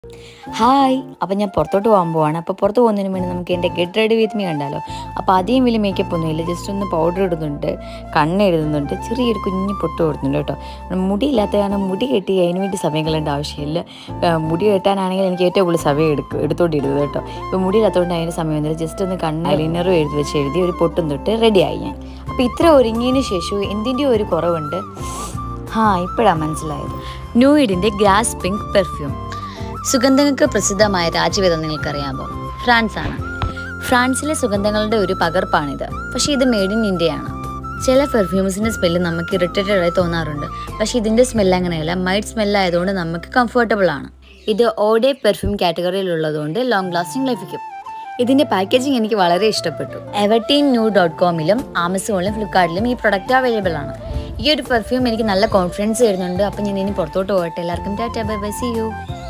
hi അപ്പം ഞാൻ പുറത്തോട്ട് പോകാൻ പോവാണ് അപ്പോൾ പുറത്ത് പോകുന്നതിന് മുന്നേ നമുക്ക് എൻ്റെ ഗെറ്റ് റെഡി വിത്ത് മീ കണ്ടാലോ അപ്പോൾ അധികം വലിയ മേക്കപ്പ് ഒന്നുമില്ല ജസ്റ്റ് ഒന്ന് പൗഡർ ഇടുന്നുണ്ട് കണ്ണ് എഴുതുന്നുണ്ട് ചെറിയൊരു കുഞ്ഞു പൊട്ട് കൊടുക്കുന്നുണ്ട് കേട്ടോ മുടി ഇല്ലാത്ത കാരണം മുടി കെട്ടി അതിന് വേണ്ടി സമയം കളയേണ്ട ആവശ്യമില്ല ആ, മുടി കെട്ടാനാണെങ്കിൽ എനിക്ക് ഏറ്റവും കൂടുതൽ സമയം എടുക്കും എടുത്തോണ്ടിരുന്നത് കേട്ടോ ഇപ്പോൾ മുടി ഇല്ലാത്തതുകൊണ്ട് അതിന് സമയമൊന്നുമില്ല ജസ്റ്റ് ഒന്ന് കണ്ണ് ഐലൈനറും എഴുതി വെച്ച് എഴുതി ഒരു പൊട്ടും തൊട്ട് റെഡിയായി ഞാൻ അപ്പോൾ ഇത്ര ഒരുങ്ങിയതിന് ശേഷവും എന്തിൻ്റെയോ ഒരു കുറവുണ്ട് ഹാ ഇപ്പോഴാണ് മനസ്സിലായത് ന്യൂയിഡിൻ്റെ ഗ്രാസ് പിങ്ക് പെർഫ്യൂം സുഗന്ധങ്ങൾക്ക് പ്രസിദ്ധമായ രാജ്യവേദം നിങ്ങൾക്കറിയാമോ ഫ്രാൻസ് ആണ് ഫ്രാൻസിലെ സുഗന്ധങ്ങളുടെ ഒരു പകർപ്പാണിത് പക്ഷേ ഇത് മെയ്ഡ് ഇൻ ഇന്ത്യയാണ് ചില പെർഫ്യൂംസിൻ്റെ സ്മെല്ല് നമുക്ക് ഇറിറ്റേറ്റഡ് ആയി തോന്നാറുണ്ട് പക്ഷേ ഇതിൻ്റെ സ്മെല്ല് അങ്ങനെയല്ല മൈഡ് സ്മെല്ലായതുകൊണ്ട് നമുക്ക് കംഫർട്ടബിൾ ആണ് ഇത് ഓഡേ പെർഫ്യൂം കാറ്റഗറിയിലുള്ളതുകൊണ്ട് ലോങ് ലാസ്റ്റിംഗ് ലഭിക്കും ഇതിന്റെ പാക്കേജിംഗ് എനിക്ക് വളരെ ഇഷ്ടപ്പെട്ടു എവർട്ടീൻ ന്യൂ ഡോട്ട് കോമിലും ആമസോണിലും ഫ്ലിപ്കാർട്ടിലും ഈ പ്രൊഡക്റ്റ് അവൈലബിൾ ആണ് ഈ ഒരു പെർഫ്യൂം എനിക്ക് നല്ല കോൺഫിഡൻസ് തരുന്നുണ്ട് അപ്പം ഞാൻ ഇനി പുറത്തോട്ട് പോകട്ടെ എല്ലാവർക്കും tata bye bye see U